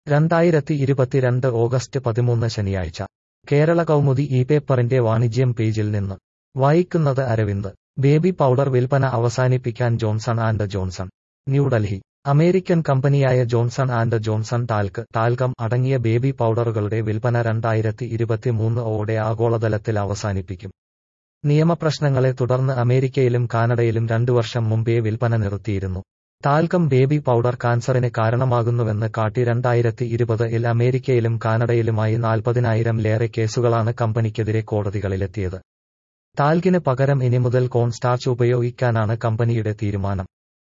രണ്ടായിരത്തി ഇരുപത്തിരണ്ട് ഓഗസ്റ്റ് പതിമൂന്ന് ശനിയാഴ്ച കേരള കൗമുദി ഈ പേപ്പറിന്റെ വാണിജ്യം പേജിൽ നിന്ന് വായിക്കുന്നത് അരവിന്ദ് ബേബി പൗഡർ വിൽപ്പന അവസാനിപ്പിക്കാൻ Johnson and Johnson New Delhi American കമ്പനിയായ Johnson and Johnson talc talcum അടങ്ങിയ ബേബി പൗഡറുകളുടെ വിൽപ്പന രണ്ടായിരത്തി ഇരുപത്തിമൂന്ന് ഓടെ ആഗോളതലത്തിൽ അവസാനിപ്പിക്കും നിയമപ്രശ്നങ്ങളെ തുടർന്ന് അമേരിക്കയിലും കാനഡയിലും രണ്ടു വർഷം മുമ്പേ വിൽപ്പന നിർത്തിയിരുന്നു ടാൽക്കം ബേബി പൗഡർ കാൻസറിന് കാരണമാകുന്നുവെന്ന് കാട്ടി രണ്ടായിരത്തി ഇരുപത് ഇൽ അമേരിക്കയിലും കാനഡയിലുമായി നാൽപ്പതിനായിരം ലേറെ കേസുകളാണ് കമ്പനിക്കെതിരെ കോടതികളിലെത്തിയത് ടാൽകിന് പകരം ഇനി മുതൽ കോൺ സ്റ്റാർച്ച് ഉപയോഗിക്കാനാണ് കമ്പനിയുടെ തീരുമാനം